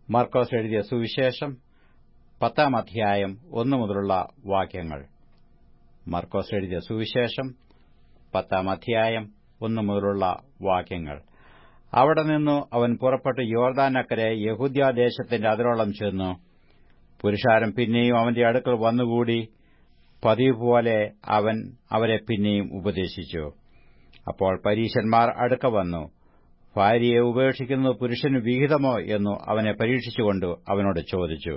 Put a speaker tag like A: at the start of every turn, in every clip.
A: മർക്കോസ് എഴുതിയ സുവിശേഷം പത്താം അധ്യായം ഒന്നു മുതലുള്ള വാക്യങ്ങൾ മർക്കോസ് എഴുതിയ സുവിശേഷം പത്താം അധ്യായം ഒന്നു മുതലുള്ള വാക്യങ്ങൾ അവിടെ നിന്നു അവൻ പുറപ്പെട്ട് യോർദാനക്കരെ യഹൂദ്യാദേശത്തിന്റെ അതിരോളം ചെന്നു പുരുഷാരം പിന്നെയും അവന്റെ അടുക്കൽ വന്നുകൂടി പതിവ് പോലെ അവൻ അവരെ പിന്നെയും ഉപദേശിച്ചു അപ്പോൾ പരീശന്മാർ അടുക്ക വന്നു ഭാര്യയെ ഉപേക്ഷിക്കുന്നത് പുരുഷന് വിഹിതമോ എന്നു അവനെ പരീക്ഷിച്ചുകൊണ്ട് അവനോട് ചോദിച്ചു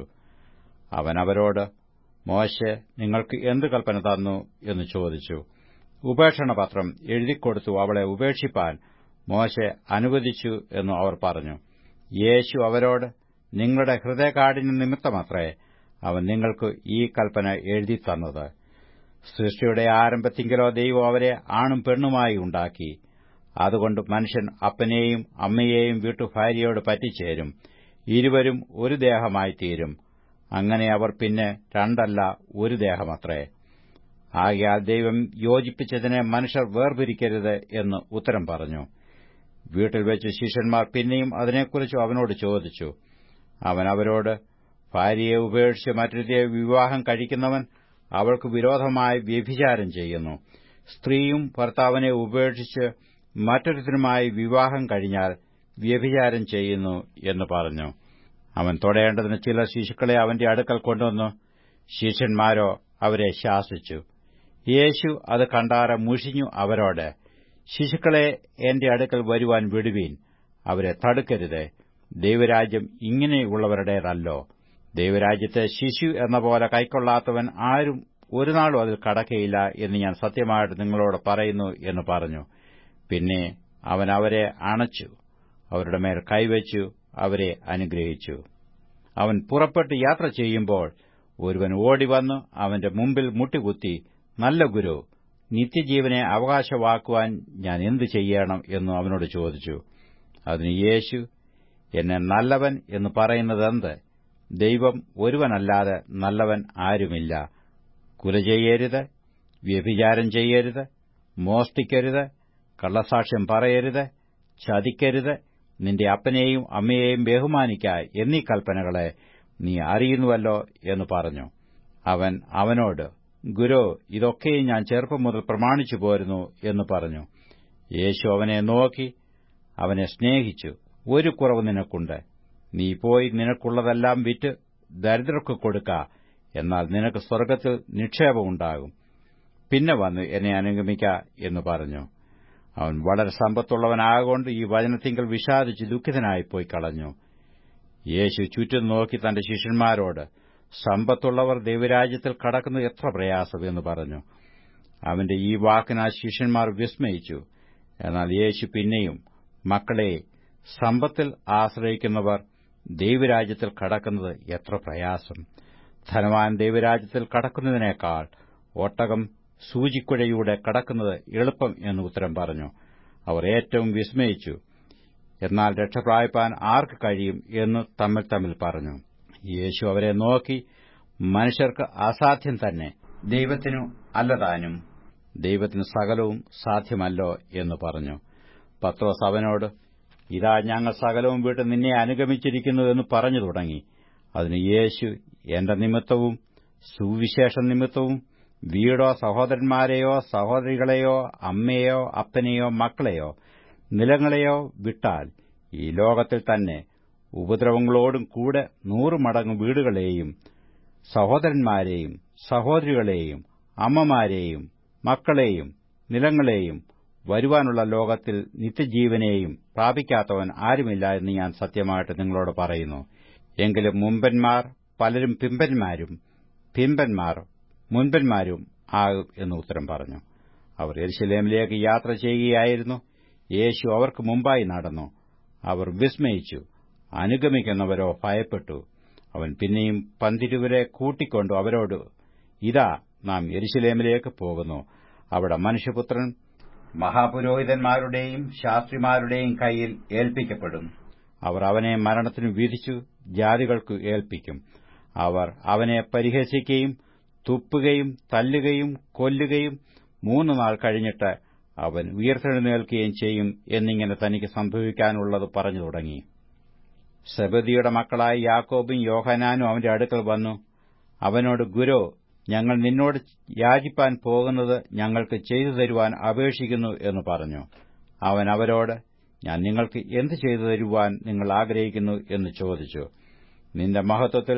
A: അവൻ അവരോട് മോശെ നിങ്ങൾക്ക് എന്തു കൽപ്പന തന്നു എന്ന് ചോദിച്ചു ഉപേക്ഷണപത്രം എഴുതിക്കൊടുത്തു അവളെ ഉപേക്ഷിപ്പാൻ മോശെ അനുവദിച്ചു എന്നു അവർ പറഞ്ഞു യേശു അവരോട് നിങ്ങളുടെ ഹൃദയകാഠിന്യ നിമിത്തമത്രേ അവൻ നിങ്ങൾക്ക് ഈ കൽപ്പന എഴുതി തന്നത് സൃഷ്ടിയുടെ ആരംഭത്തിങ്കിലോ ദൈവം അവരെ ആണും പെണ്ണുമായി ഉണ്ടാക്കി അതുകൊണ്ട് മനുഷ്യൻ അപ്പനെയും അമ്മയെയും വിട്ടു ഭാര്യയോട് പറ്റിച്ചേരും ഇരുവരും ഒരു ദേഹമായി തീരും അങ്ങനെ അവർ പിന്നെ രണ്ടല്ല ഒരു ദേഹമത്രേ ആകയാൽ ദൈവം യോജിപ്പിച്ചതിനെ മനുഷ്യർ വേർപിരിക്കരുത് എന്ന് ഉത്തരം പറഞ്ഞു വീട്ടിൽ വെച്ച് ശിഷ്യന്മാർ പിന്നെയും അതിനെക്കുറിച്ച് അവനോട് ചോദിച്ചു അവൻ അവരോട് ഭാര്യയെ ഉപേക്ഷിച്ച് മറ്റൊരുതിയെ വിവാഹം കഴിക്കുന്നവൻ അവൾക്ക് വിരോധമായി വ്യഭിചാരം ചെയ്യുന്നു സ്ത്രീയും ഭർത്താവിനെ ഉപേക്ഷിച്ച് മറ്റൊരുത്തിനുമായി വിവാഹം കഴിഞ്ഞാൽ വ്യഭിചാരം ചെയ്യുന്നു എന്ന് പറഞ്ഞു അവൻ തൊടേണ്ടതിന് ചില ശിശുക്കളെ അവന്റെ അടുക്കൽ കൊണ്ടുവന്നു ശിഷ്യന്മാരോ അവരെ ശാസിച്ചു യേശു അത് കണ്ടാറെ മുഷിഞ്ഞു അവരോട് ശിശുക്കളെ എന്റെ അടുക്കൽ വരുവാൻ വിടുവീൻ അവരെ തടുക്കരുത് ദൈവരാജ്യം ഇങ്ങനെയുള്ളവരുടേതല്ലോ ദൈവരാജ്യത്തെ ശിശു എന്ന പോലെ കൈക്കൊള്ളാത്തവൻ ആരും ഒരു നാളും അതിൽ കടക്കയില്ല എന്ന് ഞാൻ സത്യമായിട്ട് നിങ്ങളോട് പറയുന്നു എന്ന് പറഞ്ഞു പിന്നെ അവൻ അവരെ അണച്ചു അവരുടെ മേൽ കൈവച്ചു അവരെ അനുഗ്രഹിച്ചു അവൻ പുറപ്പെട്ട് യാത്ര ചെയ്യുമ്പോൾ ഒരുവൻ ഓടിവന്നു അവന്റെ മുമ്പിൽ മുട്ടികുത്തി നല്ല ഗുരു നിത്യജീവനെ അവകാശമാക്കുവാൻ ഞാൻ എന്തു ചെയ്യണം എന്നു അവനോട് ചോദിച്ചു അതിന് യേശു എന്നെ നല്ലവൻ എന്ന് പറയുന്നതെന്ത് ദൈവം ഒരുവനല്ലാതെ നല്ലവൻ ആരുമില്ല കുല ചെയ്യരുത് വ്യഭിചാരം ചെയ്യരുത് മോഷ്ടിക്കരുത് കള്ളസാക്ഷ്യം പറയരുത് ചതിക്കരുത് നിന്റെ അപ്പനെയും അമ്മയെയും ബഹുമാനിക്ക എന്നീ കൽപ്പനകളെ നീ അറിയുന്നുവല്ലോ എന്ന് പറഞ്ഞു അവൻ അവനോട് ഗുരു ഇതൊക്കെയും ഞാൻ ചെറുപ്പം മുതൽ പ്രമാണിച്ചു പോരുന്നു എന്ന് പറഞ്ഞു യേശു അവനെ നോക്കി അവനെ സ്നേഹിച്ചു ഒരു കുറവ് നിനക്കുണ്ട് നീ പോയി നിനക്കുള്ളതെല്ലാം വിറ്റ് ദരിദ്രർക്ക് കൊടുക്ക എന്നാൽ നിനക്ക് സ്വർഗ്ഗത്തിൽ നിക്ഷേപമുണ്ടാകും പിന്നെ വന്ന് എന്നെ അനുഗമിക്ക എന്ന് പറഞ്ഞു അവൻ വളരെ സമ്പത്തുള്ളവനാകൊണ്ട് ഈ വചനത്തിങ്കൽ വിഷാദിച്ച് ദുഃഖിതനായി പോയി കളഞ്ഞു യേശു ചുറ്റും നോക്കി തന്റെ ശിഷ്യന്മാരോട് സമ്പത്തുള്ളവർ ദൈവരാജ്യത്തിൽ കടക്കുന്നത് എത്ര പ്രയാസം എന്ന് പറഞ്ഞു അവന്റെ ഈ വാക്കിനാ ശിഷ്യന്മാർ വിസ്മയിച്ചു എന്നാൽ യേശു പിന്നെയും മക്കളെ സമ്പത്തിൽ ആശ്രയിക്കുന്നവർ ദൈവരാജ്യത്തിൽ കടക്കുന്നത് എത്ര പ്രയാസം ധനവാൻ ദൈവരാജ്യത്തിൽ കടക്കുന്നതിനേക്കാൾ ഒട്ടകം സൂചിക്കുഴയൂടെ കടക്കുന്നത് എളുപ്പം എന്ന് ഉത്തരം പറഞ്ഞു അവർ ഏറ്റവും വിസ്മയിച്ചു എന്നാൽ രക്ഷപ്രായപ്പാൻ ആർക്ക് കഴിയും എന്ന് തമ്മിൽ തമ്മിൽ പറഞ്ഞു യേശു അവരെ നോക്കി മനുഷ്യർക്ക് അസാധ്യം തന്നെ ദൈവത്തിനു അല്ലതാനും ദൈവത്തിന് സകലവും സാധ്യമല്ലോ എന്ന് പറഞ്ഞു പത്രോസ് അവനോട് ഇതാ ഞങ്ങൾ സകലവും വീട്ട് നിന്നെ അനുഗമിച്ചിരിക്കുന്നു എന്ന് പറഞ്ഞു തുടങ്ങി അതിന് യേശു എന്റെ നിമിത്തവും സുവിശേഷ നിമിത്തവും വീടോ സഹോദരന്മാരെയോ സഹോദരികളെയോ അമ്മയെയോ അപ്പനെയോ മക്കളെയോ നിലങ്ങളെയോ വിട്ടാൽ ഈ ലോകത്തിൽ തന്നെ ഉപദ്രവങ്ങളോടും കൂടെ നൂറു മടങ്ങ് വീടുകളെയും സഹോദരന്മാരെയും സഹോദരികളെയും അമ്മമാരെയും മക്കളെയും നിലങ്ങളെയും വരുവാനുള്ള ലോകത്തിൽ നിത്യജീവനെയും പ്രാപിക്കാത്തവൻ ആരുമില്ല എന്ന് ഞാൻ സത്യമായിട്ട് നിങ്ങളോട് പറയുന്നു എങ്കിലും മുമ്പന്മാർ പലരും പിമ്പന്മാരും പിമ്പന്മാർ മുൻപന്മാരും ആകും എന്ന് ഉത്തരം പറഞ്ഞു അവർ എരിശിലേമിലേക്ക് യാത്ര ചെയ്യുകയായിരുന്നു യേശു അവർക്ക് മുമ്പായി നടന്നു അവർ വിസ്മയിച്ചു അനുഗമിക്കുന്നവരോ ഭയപ്പെട്ടു അവൻ പിന്നെയും പന്തിരുവരെ കൂട്ടിക്കൊണ്ടു അവരോട് ഇതാ നാം എരിശിലേമിലേക്ക് പോകുന്നു അവിടെ മനുഷ്യപുത്രൻ മഹാപുരോഹിതന്മാരുടെയും ശാസ്ത്രിമാരുടെയും കയ്യിൽ ഏൽപ്പിക്കപ്പെടും അവർ അവനെ മരണത്തിനു വിധിച്ചു ജാതികൾക്കു ഏൽപ്പിക്കും അവർ അവനെ പരിഹസിക്കുകയും തുപ്പുകയും തല്ലുകയും കൊല്ലുകയും മൂന്നു നാൾ കഴിഞ്ഞിട്ട് അവൻ ഉയർത്തെഴുന്നേൽക്കുകയും ചെയ്യും എന്നിങ്ങനെ തനിക്ക് സംഭവിക്കാനുള്ളത് പറഞ്ഞു തുടങ്ങി സെബദിയുടെ മക്കളായ യാക്കോബും യോഹനാനും അവന്റെ അടുക്കൽ വന്നു അവനോട് ഗുരു ഞങ്ങൾ നിന്നോട് യാചിപ്പാൻ പോകുന്നത് ഞങ്ങൾക്ക് ചെയ്തു തരുവാൻ അപേക്ഷിക്കുന്നു എന്ന് പറഞ്ഞു അവൻ അവരോട് ഞാൻ നിങ്ങൾക്ക് എന്ത് ചെയ്തു തരുവാൻ നിങ്ങൾ ആഗ്രഹിക്കുന്നു എന്ന് ചോദിച്ചു നിന്റെ മഹത്വത്തിൽ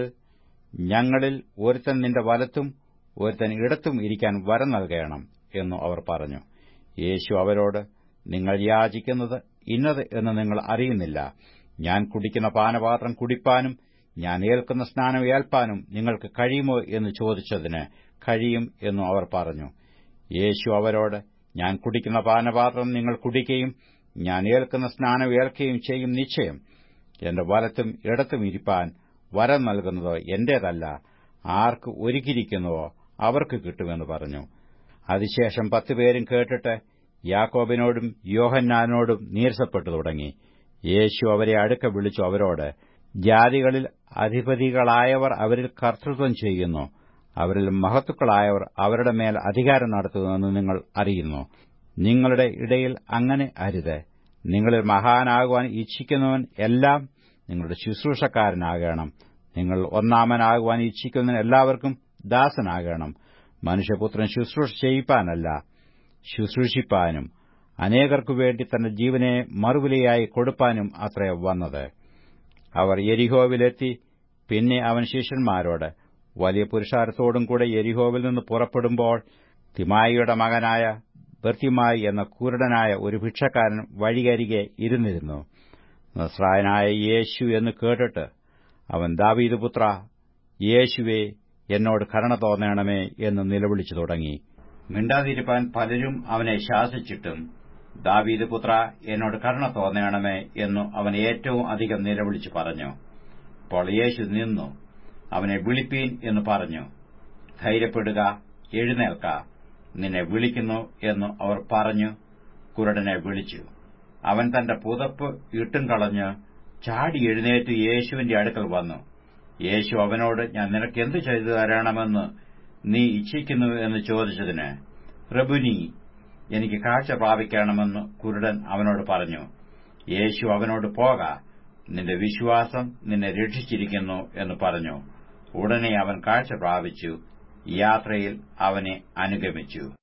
A: ഞങ്ങളിൽ ഒരുത്തൻ നിന്റെ വലത്തും ഒരുത്തൻ ഇടത്തും ഇരിക്കാൻ വരം നൽകണം എന്നു അവർ പറഞ്ഞു യേശു അവരോട് നിങ്ങൾ യാചിക്കുന്നത് ഇന്നത് എന്ന് നിങ്ങൾ അറിയുന്നില്ല ഞാൻ കുടിക്കുന്ന പാനപാത്രം കുടിപ്പാനും ഞാൻ ഏൽക്കുന്ന സ്നാനം ഏൽപ്പാനും നിങ്ങൾക്ക് കഴിയുമോ എന്ന് ചോദിച്ചതിന് കഴിയും എന്നു അവർ പറഞ്ഞു യേശു അവരോട് ഞാൻ കുടിക്കുന്ന പാനപാത്രം നിങ്ങൾ കുടിക്കുകയും ഞാൻ ഏൽക്കുന്ന സ്നാനം ഏൽക്കുകയും ചെയ്യും നിശ്ചയം എന്റെ വലത്തും ഇടത്തും ഇരിപ്പാൻ വരം നൽകുന്നതോ എന്റേതല്ല ആർക്ക് ഒരുക്കിയിരിക്കുന്നുവോ അവർക്ക് കിട്ടുമെന്ന് പറഞ്ഞു അതിശേഷം പത്തുപേരും കേട്ടിട്ട് യാക്കോബിനോടും യോഹന്നാനോടും നീരസപ്പെട്ടു തുടങ്ങി യേശു അവരെ അടുക്ക വിളിച്ചു അവരോട് ജാതികളിൽ അധിപതികളായവർ അവരിൽ കർത്തൃത്വം ചെയ്യുന്നു അവരിൽ മഹത്തുക്കളായവർ അവരുടെ മേൽ അധികാരം നടത്തുന്നുവെന്ന് നിങ്ങൾ അറിയുന്നു നിങ്ങളുടെ ഇടയിൽ അങ്ങനെ അരുത് നിങ്ങളിൽ മഹാനാകുവാൻ ഇച്ഛിക്കുന്നവൻ എല്ലാം നിങ്ങളുടെ ശുശ്രൂഷക്കാരനാകണം നിങ്ങൾ ഒന്നാമനാകുവാൻ ഇച്ഛിക്കുന്നവൻ എല്ലാവർക്കും ദാസനാകണം മനുഷ്യപുത്രൻ ശുശ്രൂഷ ചെയ്യിപ്പാനല്ല ശുശ്രൂഷിപ്പാനും അനേകർക്കു വേണ്ടി തന്റെ ജീവനെ മറുവിലയായി കൊടുപ്പാനും അത്രേ വന്നത് അവർ യെരിഹോവിലെത്തി പിന്നെ അവൻ ശിഷ്യന്മാരോട് വലിയ പുരുഷാരത്തോടും കൂടെ യെരിഹോവിൽ നിന്ന് പുറപ്പെടുമ്പോൾ തിമായിയുടെ മകനായ ബർത്തിമായി എന്ന കുരുടനായ ഒരു ഭിക്ഷക്കാരൻ വഴികരികെ ഇരുന്നിരുന്നു നസ്രായനായ യേശു എന്ന് കേട്ടിട്ട് അവൻ ദാവീദ് പുത്ര യേശുവെ എന്നോട് കരുണ തോന്നണമേ എന്ന് നിലവിളിച്ചു തുടങ്ങി മിണ്ടാതിരിപ്പാൻ പലരും അവനെ ശാസിച്ചിട്ടും ദാവീദ് പുത്ര എന്നോട് കരുണ തോന്നണമേ എന്നു അവൻ ഏറ്റവും അധികം നിലവിളിച്ചു പറഞ്ഞു അപ്പോൾ യേശു നിന്നു അവനെ വിളിപ്പീൻ എന്ന് പറഞ്ഞു ധൈര്യപ്പെടുക എഴുന്നേൽക്ക നിന്നെ വിളിക്കുന്നു എന്ന് അവർ പറഞ്ഞു കുരുടനെ വിളിച്ചു അവൻ തന്റെ പുതപ്പ് ഇട്ടും കളഞ്ഞ് ചാടി എഴുന്നേറ്റ് യേശുവിന്റെ അടുക്കൽ വന്നു യേശു അവനോട് ഞാൻ നിനക്ക് എന്തു ചെയ്തു തരണമെന്ന് നീ ഇച്ഛിക്കുന്നു എന്ന് ചോദിച്ചതിന് റബുനി എനിക്ക് കാഴ്ച പ്രാപിക്കണമെന്ന് കുരുടൻ അവനോട് പറഞ്ഞു യേശു അവനോട് പോക നിന്റെ വിശ്വാസം നിന്നെ രക്ഷിച്ചിരിക്കുന്നു എന്ന് പറഞ്ഞു ഉടനെ അവൻ കാഴ്ച പ്രാപിച്ചു യാത്രയിൽ അവനെ അനുഗമിച്ചു